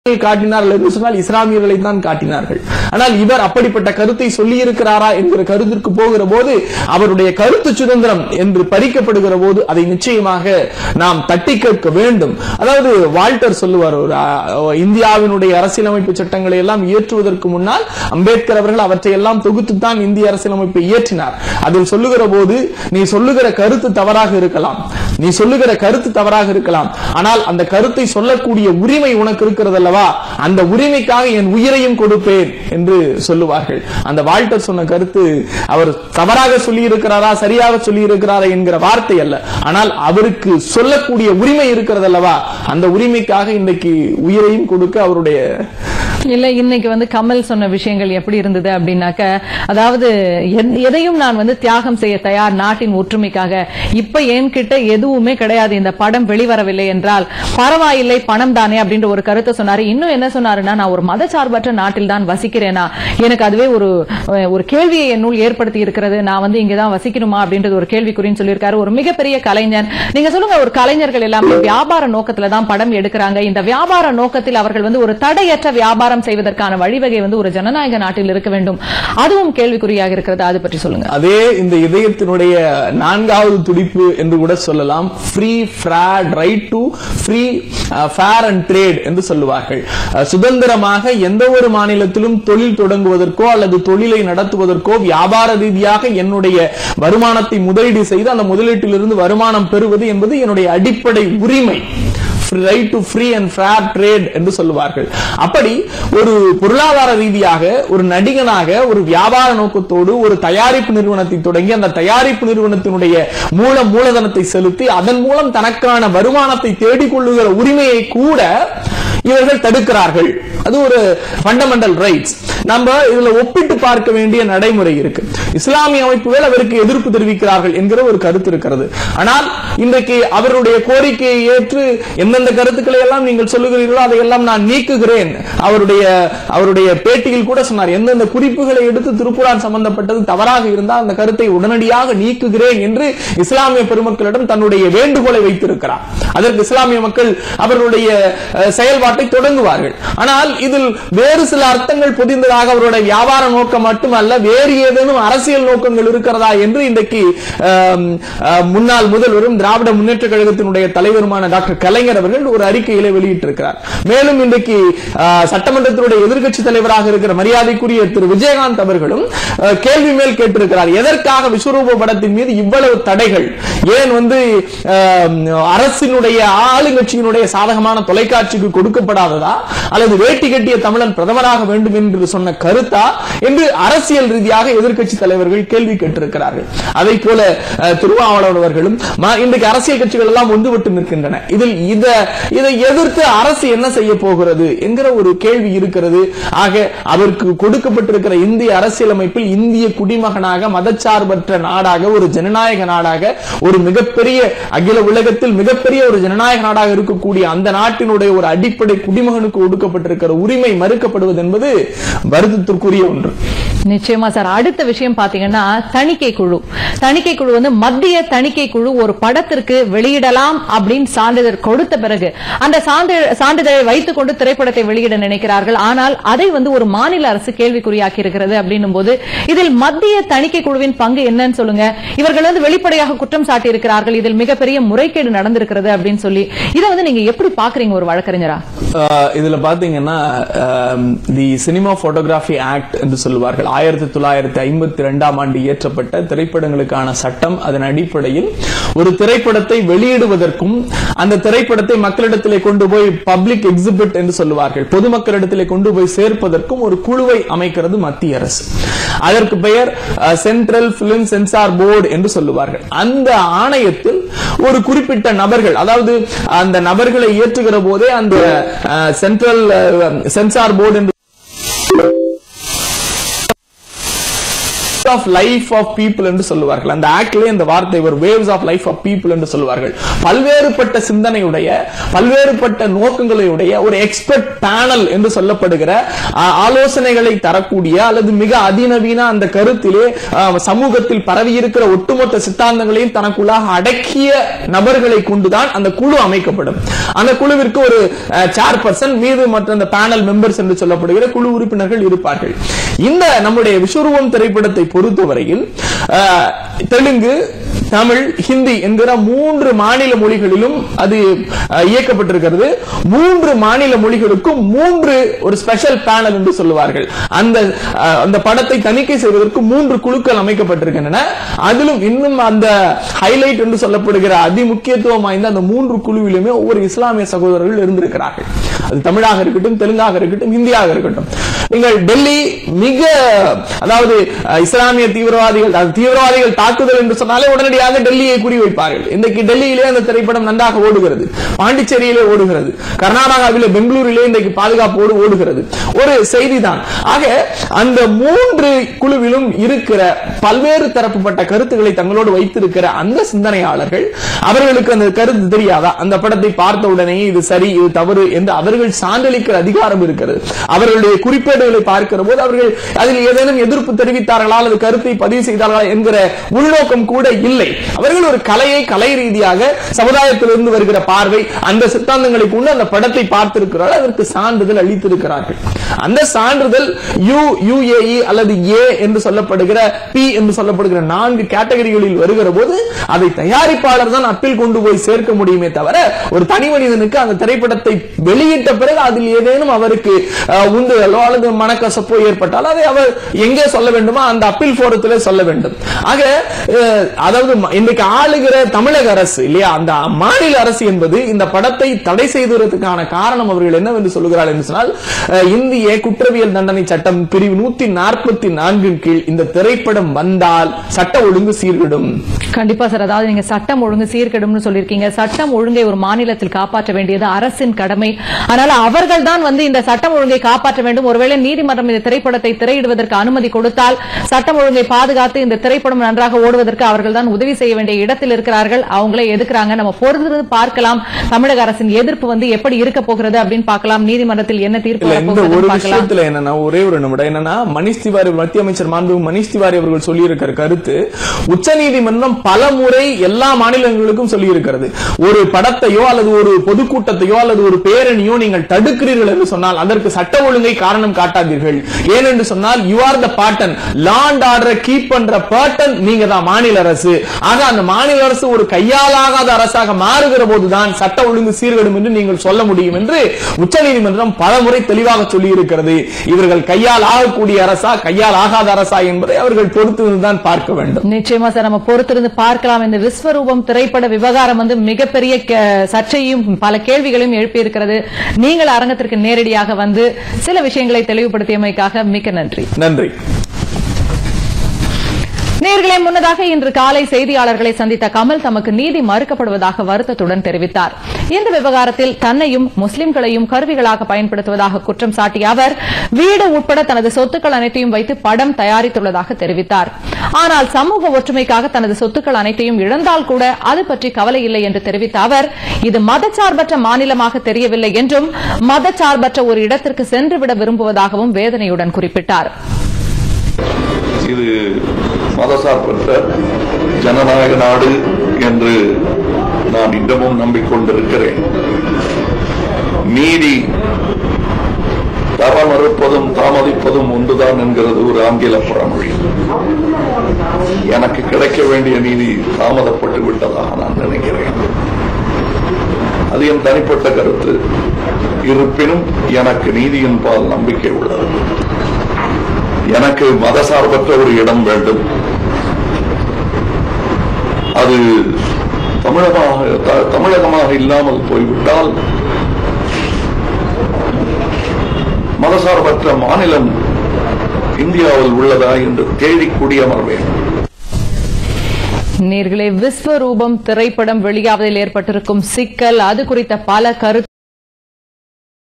காட்டினார்கள் என்று சொன்னால் இஸ்லாமியர்களை தான் காட்டினார்கள் ஆனால் இவர் அப்படிப்பட்ட கருத்தை சொல்லி இருக்கிறாரா என்கிற கருத்திற்கு போகிற போது அவருடைய கருத்து சுதந்திரம் என்று பறிக்கப்படுகிற போது அதை நிச்சயமாக நாம் தட்டி கேட்க வேண்டும் அதாவது வால்டர் சொல்லுவார் ஒரு அஹ், இந்தியாவினுடைய அரசியலமைப்பு சட்டங்களை எல்லாம் இயற்றுவதற்கு முன்னால் அம்பேத்கர் அவர்கள் அவற்றை எல்லாம் தொகுத்துத்தான் இந்திய அரசியலமைப்பை இயற்றினார் அதில் சொல்லுகிற போது நீ சொல்லுகிற கருத்து தவறாக இருக்கலாம் நீ சொல்லுகிற கருத்து தவறாக இருக்கலாம் ஆனால் அந்த கருத்தை சொல்லக்கூடிய உரிமை உனக்கு இருக்கிறது அல்லவா அந்த உரிமைக்காக என் உயிரையும் கொடுப்பேன் என்று சொல்லுவார்கள் அந்த வால்டர் சொன்ன கருத்து அவர் தவறாக சொல்லி இருக்கிறாரா சரியாக சொல்லி இருக்கிறாரா என்கிற வார்த்தை அல்ல ஆனால் அவருக்கு சொல்லக்கூடிய உரிமை இருக்கிறது அல்லவா அந்த உரிமைக்காக இன்றைக்கு உயிரையும் கொடுக்க அவருடைய இல்ல இன்னைக்கு வந்து கமல் சொன்ன விஷயங்கள் எப்படி இருந்தது அப்படின்னாக்க அதாவது எத்- எதையும் நான் வந்து தியாகம் செய்ய தயார் நாட்டின் ஒற்றுமைக்காக இப்ப என்கிட்ட எதுவுமே கிடையாது இந்த படம் வெளிவரவில்லை என்றால் பரவாயில்லை பணம் தானே அப்படின்ற ஒரு கருத்தை சொன்னாரு இன்னும் என்ன சொன்னாருன்னா நான் ஒரு மதசார்பற்ற நாட்டில் தான் வசிக்கிறேனா எனக்கு அதுவே ஒரு அஹ், ஒரு கேள்வியை என்னுள் ஏற்படுத்தி இருக்கிறது நான் வந்து இங்கதான் வசிக்கணுமா அப்படின்றது ஒரு கேள்விக்குறின்னு சொல்லியிருக்காரு ஒரு மிகப்பெரிய கலைஞர் நீங்க சொல்லுங்க ஒரு கலைஞர்கள் எல்லாமே வியாபார நோக்கத்துல தான் படம் எடுக்கிறாங்க இந்த வியாபார நோக்கத்தில் அவர்கள் வந்து ஒரு தடையற்ற வியாபாரம் செய்வதற்கான வழிவகை வந்து ஒரு ஜனநாயக நாட்டில் இருக்க வேண்டும் அதுவும் கேள்விக்குறியாக இருக்கிறது அது பற்றி சொல்லுங்க அதே இந்த இதயத்தினுடைய நான்காவது துடிப்பு என்று கூட சொல்லலாம் free fraud right to free fair and trade என்று சொல்லுவார்கள் அஹ், சுதந்திரமாக எந்த ஒரு மாநிலத்திலும் தொழில் தொடங்குவதற்கோ அல்லது தொழிலை நடத்துவதற்கோ வியாபார ரீதியாக என்னுடைய வருமானத்தை முதலீடு செய்து அந்த முதலீட்டிலிருந்து வருமானம் பெறுவது என்பது என்னுடைய அடிப்படை உரிமை right to free and fair trade என்று சொல்லுவார்கள் அப்படி ஒரு பொருளாதார ரீதியாக ஒரு நடிகனாக ஒரு வியாபார நோக்கத்தோடு ஒரு தயாரிப்பு நிறுவனத்தை தொடங்கி அந்த தயாரிப்பு நிறுவனத்தினுடைய மூல மூலதனத்தை செலுத்தி அதன் மூலம் தனக்கான வருமானத்தை தேடிக்கொள்ளுகிற உரிமையை கூட இவர்கள் தடுக்கிறார்கள் அது ஒரு ஃபண்டமெண்டல் ரைட்ஸ் நம்ம இதுல ஒப்பிட்டு பார்க்க வேண்டிய நடைமுறை இருக்கு இஸ்லாமிய அமைப்புகள் அவருக்கு எதிர்ப்பு தெரிவிக்கிறார்கள் என்கிற ஒரு கருத்து இருக்கிறது ஆனால் இன்றைக்கு அவருடைய கோரிக்கையை ஏற்று எந்தெந்த கருத்துக்களை எல்லாம் நீங்கள் சொல்லுகிறீர்களோ அதையெல்லாம் நான் நீக்குகிறேன் அவருடைய அவருடைய பேட்டியில் கூட சொன்னார் எந்தெந்த குறிப்புகளை எடுத்து திருக்குறான் சம்பந்தப்பட்டது தவறாக இருந்தால் அந்த கருத்தை உடனடியாக நீக்குகிறேன் என்று இஸ்லாமிய பெருமக்களிடம் தன்னுடைய வேண்டுகோளை வைத்திருக்கிறார் அதற்கு இஸ்லாமிய மக்கள் அவர்களுடைய அஹ், செயல்பாட்டை தொடங்குவார்கள் ஆனால் இதில் வேறு சில அர்த்தங்கள் பொதிந்ததாக அவருடைய வியாபார நோக்கம் மட்டுமல்ல வேறு ஏதேனும் அரசியல் நோக்கங்கள் இருக்கிறதா என்று இன்றைக்கு ஆம், அஹ், முன்னாள் முதல்வரும் திராவிட முன்னேற்ற கழகத்தினுடைய தலைவருமான டாக்டர் கலைஞர் அவர்கள் ஒரு அறிக்கையிலே வெளியிட்டிருக்கிறார் மேலும் இன்றைக்கு அஹ், சட்டமன்றத்தினுடைய எதிர்க்கட்சி தலைவராக இருக்கிற மரியாதைக்குரிய திரு விஜயகாந்த் அவர்களும் அஹ், கேள்வி மேல் கேட்டிருக்கிறார் எதற்காக விஸ்வரூப படத்தின் மீது இவ்வளவு தடைகள் ஏன் வந்து ஆம், அரசினுடைய ஆளுங்கட்சியினுடைய சாதகமான தொலைக்காட்சிக்கு கொடுக்கப்படாததா அல்லது வேட்டி கட்டிய தமிழன் பிரதமராக வேண்டும் என்று சொன்ன கருத்தா என்று அரசியல் ரீதியாக எதிர்க்கட்சி தலைவர்கள் கேள்வி கேட்டிருக்கிறார்கள் அதை போல அஹ், திருமாவளவன் அவர்களும் ம- இன்றைக்கு அரசியல் கட்சிகள் எல்லாம் ஒன்றுபட்டு நிற்கின்றன இதில் இத இதை எதிர்த்து அரசு என்ன செய்ய போகிறது என்கிற ஒரு கேள்வி இருக்கிறது ஆக அவருக்கு கொடுக்கப்பட்டிருக்கிற இந்திய அரசியலமைப்பில் இந்திய குடிமகனாக மதச்சார்பற்ற நாடாக ஒரு ஜனநாயக நாடாக ஒரு மிகப்பெரிய அகில உலகத்தில் மிகப்பெரிய ஒரு ஜனநாயக நாடாக இருக்கக்கூடிய அந்த நாட்டினுடைய ஒரு அடிப்படை குடிமகனுக்கு ஒடுக்கப்பட்டிருக்கிற உரிமை மறுக்கப்படுவது என்பது வருத்தத்திற்குரிய ஒன்று நிச்சயமா சார் அடுத்த விஷயம் பாத்தீங்கன்னா தணிக்கை குழு தணிக்கை குழு வந்து மத்திய தணிக்கை குழு ஒரு படத்திற்கு வெளியிடலாம் அப்படின்னு சான்றிதழ் கொடுத்த பிறகு அந்த சான்றிதழ் சான்றிதழை வைத்துக் கொண்டு திரைப்படத்தை வெளியிட நினைக்கிறார்கள் ஆனால் அதை வந்து ஒரு மாநில அரசு கேள்விக்குறியாக்கி இருக்கிறது அப்படின்னும் போது இதில் மத்திய தணிக்கை குழுவின் பங்கு என்னன்னு சொல்லுங்க இவர்கள் வந்து வெளிப்படையாக குற்றம் சாட்டி இருக்கிறார்கள் இதில் மிகப்பெரிய முறைகேடு நடந்திருக்கிறது அப்படின்னு சொல்லி இதை வந்து நீங்க எப்படி பாக்குறீங்க ஒரு வழக்கறிஞரா ஆஹ் இதுல பாத்தீங்கன்னா தி சினிமா போட்டோகிராஃபி ஆக்ட் என்று சொல்லுவார்கள் ஆயிரத்தி தொள்ளாயிரத்தி ஐம்பத்தி ரெண்டாம் ஆண்டு இயற்றப்பட்ட திரைப்படங்களுக்கான சட்டம் அதன் அடிப்படையில் ஒரு திரைப்படத்தை வெளியிடுவதற்கும் அந்த திரைப்படத்தை மக்களிடத்திலே கொண்டு போய் பப்ளிக் எக்ஸிபிட் என்று சொல்லுவார்கள் பொதுமக்களிடத்திலே கொண்டு போய் சேர்ப்பதற்கும் ஒரு குழுவை அமைக்கிறது மத்திய அரசு அதற்கு பெயர் சென்ட்ரல் பிலிம் சென்சார் போர்டு என்று சொல்லுவார்கள் அந்த ஆணையத்தில் ஒரு குறிப்பிட்ட நபர்கள் அதாவது அந்த நபர்களை ஏற்றுகிற போதே அந்த சென்ட்ரல் சென்சார் போர்டு என்று ஆஃப் லைஃப் ஆஃப் பீப்புள் என்று சொல்லுவார்கள் அந்த ஆக்ட்லயே இந்த வார்த்தை ஒரு waves of life of people என்று சொல்லுவார்கள் பல்வேறுபட்ட சிந்தனையுடைய பல்வேறுபட்ட நோக்கங்களுடைய ஒரு எக்ஸ்பர்ட் பேனல் என்று சொல்லப்படுகிற ஆ, ஆலோசனைகளை தரக்கூடிய அல்லது மிக அதிநவீன அந்த கருத்திலே ஆ, சமூகத்தில் பரவி இருக்கிற ஒட்டுமொத்த சித்தாந்தங்களையும் தனக்குள்ளாக அடக்கிய நபர்களை கொண்டுதான் அந்த குழு அமைக்கப்படும் அந்த குழுவிற்கு ஒரு சேர்பர்சன் மீது மற்ற அந்த பேனல் மெம்பர்ஸ் என்று சொல்லப்படுகிற குழு உறுப்பினர்கள் இருப்பார்கள் இந்த நம்முடைய விஸ்வரூபம் திரைப்படத்தை பொறுத்தவரையில் ஆ, தெலுங்கு தமிழ் ஹிந்தி என்கிற மூன்று மாநில மொழிகளிலும் அது அஹ், இயக்கப்பட்டிருக்கிறது மூன்று மாநில மொழிகளுக்கும் மூன்று ஒரு ஸ்பெஷல் பேனல் என்று சொல்லுவார்கள் அந்த அஹ், அந்த படத்தை தணிக்கை செய்வதற்கு மூன்று குழுக்கள் அமைக்கப்பட்டிருக்கின்றன அதிலும் இன்னும் அந்த ஹைலைட் என்று சொல்லப்படுகிற அதிமுக்கியத்துவம் வாய்ந்த அந்த மூன்று குழுவிலுமே ஒவ்வொரு இஸ்லாமிய சகோதரர்கள் இருந்திருக்கிறார்கள் அது தமிழாக இருக்கட்டும் தெலுங்காக இருக்கட்டும் ஹிந்தியாக இருக்கட்டும் நீங்கள் டெல்லி மிக அதாவது அஹ், இஸ்லாமிய தீவிரவாதிகள் அது தீவிரவாதிகள் தாக்குதல் என்று சொன்னாலே உடனடியாக டெல்லியை குறிவைப்பார்கள் இன்றைக்கு டெல்லியிலே அந்த திரைப்படம் நன்றாக ஓடுகிறது பாண்டிச்சேரியிலே ஓடுகிறது கர்நாடகாவிலே பெங்களூரிலே இன்றைக்கு பாதுகாப்போடு ஓடுகிறது ஒரு செய்திதான் ஆக அந்த மூன்று குழுவிலும் இருக்கிற பல்வேறு தரப்புப்பட்ட கருத்துக்களை தங்களோடு வைத்திருக்கிற அந்த சிந்தனையாளர்கள் அவர்களுக்கு அந்த கருத்து தெரியாதா அந்த படத்தை பார்த்த உடனே இது சரி இது தவறு என்று அவர்கள் சான்றளிக்கிற அதிகாரம் இருக்கிறது அவர்களுடைய குறிப்பேடுகளை பார்க்கிற போது அவர்கள் அதில் ஏதேனும் எதிர்ப்பு தெரிவித்தார்களா அல்லது கருத்தை பதிவு செய்தார்களா என்கிற உள்நோக்கம் கூட இல்லை அவர்கள் ஒரு கலையை கலை ரீதியாக சமுதாயத்திலிருந்து வருகிற பார்வை அந்த சித்தாந்தங்களை கொண்டு அந்த படத்தை பார்த்திருக்கிறார்கள் அதற்கு சான்றிதழ் அளித்திருக்கிறார்கள் அந்த சான்றிதழ் யு யுஏஇ அல்லது ஏ என்று சொல்லப்படுகிற பி என்று சொல்லப்படுகிற நான்கு கேட்டகரிகளில் வருகிற போது அதை தயாரிப்பாளர் தான் அப்பீல் கொண்டு போய் சேர்க்க முடியுமே தவிர ஒரு தனி மனிதனுக்கு அந்த திரைப்படத்தை வெளியிட்ட பிறகு அதில் ஏதேனும் அவருக்கு அஹ், உந்துதலோ அல்லது மனக்கசப்போ ஏற்பட்டால் அதை அவர் எங்கே சொல்ல வேண்டுமோ அந்த அப்பீல் போரத்திலே சொல்ல வேண்டும் ஆக அஹ், அதாவது ம- இன்றைக்கு ஆளுகிற தமிழக அரசு இல்லையா அந்த மாநில அரசு என்பது இந்த படத்தை தடை செய்ததற்கான காரணம் அவர்கள் என்னவென்று சொல்லுகிறார்கள் என்று சொன்னால் அஹ், இந்திய குற்றவியல் தண்டனை சட்டம் பிரிவு நூத்தி நாற்பத்தி நான்கின் கீழ் இந்த திரைப்படம் வந்தால் சட்ட ஒழுங்கு சீர்கிடும் கண்டிப்பா சார் அதாவது நீங்க சட்டம் ஒழுங்கு சீர்கெடும்னு சொல்லியிருக்கீங்க சட்டம் ஒழுங்கை ஒரு மாநிலத்தில் காப்பாற்ற வேண்டியது அரசின் கடமை அதனால அவர்கள் தான் வந்து இந்த சட்டம் ஒழுங்கை காப்பாற்ற வேண்டும் ஒருவேளை நீதிமன்றம் இந்த திரைப்படத்தை திரையிடுவதற்கு அனுமதி கொடுத்தால் சட்டம் ஒழுங்கை பாதுகாத்து இந்த திரைப்படம் நன்றாக ஓடுவதற்கு அவர்கள் தான் உதவி செய்ய வேண்டிய இடத்தில் இருக்கிறார்கள் அவங்களே எதுக்குறாங்க நம்ம பொறுத்திருந்து பார்க்கலாம் தமிழக அரசின் எதிர்ப்பு வந்து எப்படி இருக்க போகிறது அப்படின்னு பார்க்கலாம் நீதிமன்றத்தில் என்ன தீர்ப்பு இல்ல இந்த வரப்போகுதுன்னு ஒரு பார்க்கலாம் விஷயத்துல என்னன்னா ஒரே ஒரு நிமிடம் என்னன்னா மணிஷ் திவாரி மத்திய அமைச்சர் மாண்பு மணிஷ் திவாரி அவர்கள் சொல்லி இருக்கிற கருத்து உச்சநீதிமன்றம் பல முறை எல்லா மாநிலங்களுக்கும் சொல்லி இருக்கிறது ஒரு படத்தையோ அல்லது ஒரு பொதுக்கூட்டத்தையோ அல்லது ஒரு பேரணியோ நீங்கள் தடுக்கிறீர்கள் என்று சொன்னால் அதற்கு சட்ட ஒழுங்கை காரணம் காட்டாதீர்கள் ஏனென்று சொன்னால் யூ ஆர் த பாட்டன் லாண்ட் ஆர்டரை கீப் பண்ற பாட்டன் நீங்க தான் மாநில அரசு ஆக அந்த மாநில அரசு ஒரு கையாலாகாத அரசாக மாறுகிற போதுதான் சட்ட ஒழுங்கு சீர்கெடும் என்று நீங்கள் சொல்ல முடியும் என்று உச்சநீதிமன்றம் பல முறை தெளிவாக சொல்லி இருக்கிறது இவர்கள் கையால் ஆகக்கூடிய அரசா கையால் ஆகாத அரசா என்பதை அவர்கள் பொறுத்திருந்துதான் பார்க்க வேண்டும் நிச்சயமா சார் நம்ம பொறுத்திருந்து பார்க்கலாம் இந்த விஸ்வரூபம் திரைப்பட விவகாரம் வந்து மிகப்பெரிய கே- சர்ச்சையும் பல கேள்விகளையும் எழுப்பியிருக்கிறது நீங்கள் அரங்கத்திற்கு நேரடியாக வந்து சில விஷயங்களை தெளிவுபடுத்தியமைக்காக மிக்க நன்றி நன்றி நேர்களே முன்னதாக இன்று காலை செய்தியாளர்களை சந்தித்த கமல் தமக்கு நீதி மறுக்கப்படுவதாக வருத்தத்துடன் தெரிவித்தார் இந்த விவகாரத்தில் தன்னையும் முஸ்லிம்களையும் கருவிகளாக பயன்படுத்துவதாக குற்றம் சாட்டிய அவர் வீடு உட்பட தனது சொத்துக்கள் அனைத்தையும் வைத்து படம் தயாரித்துள்ளதாக தெரிவித்தார் ஆனால் சமூக ஒற்றுமைக்காக தனது சொத்துக்கள் அனைத்தையும் இழந்தால் கூட அது பற்றி கவலை இல்லை என்று தெரிவித்த அவர் இது மதச்சார்பற்ற மாநிலமாக தெரியவில்லை என்றும் மதச்சார்பற்ற ஒரு இடத்திற்கு சென்றுவிட விரும்புவதாகவும் வேதனையுடன் குறிப்பிட்டார் இது மதசார்பற்ற ஜனநாயக நாடு என்று நான் இன்னமும் நம்பிக்கொண்டிருக்கிறேன் நீதி தர மறுப்பதும் தாமதிப்பதும் ஒன்றுதான் என்கிறது ஒரு ஆங்கில பழமொழி எனக்கு கிடைக்க வேண்டிய நீதி தாமதப்பட்டு விட்டதாக நான் நினைக்கிறேன் அது என் தனிப்பட்ட கருத்து இருப்பினும் எனக்கு நீதியின் பால் நம்பிக்கை உள்ளது எனக்கு மதசார்பற்ற ஒரு இடம் வேண்டும் அது தமிழகமாக த- தமிழகமாக இல்லாமல் போய்விட்டால் மதசார்பற்ற மாநிலம் இந்தியாவில் உள்ளதா என்று தேடி குடியமர்வேன் நேர்களே விஸ்வரூபம் திரைப்படம் வெளியாவதில் ஏற்பட்டிருக்கும் சிக்கல் அது குறித்த பல கருத்து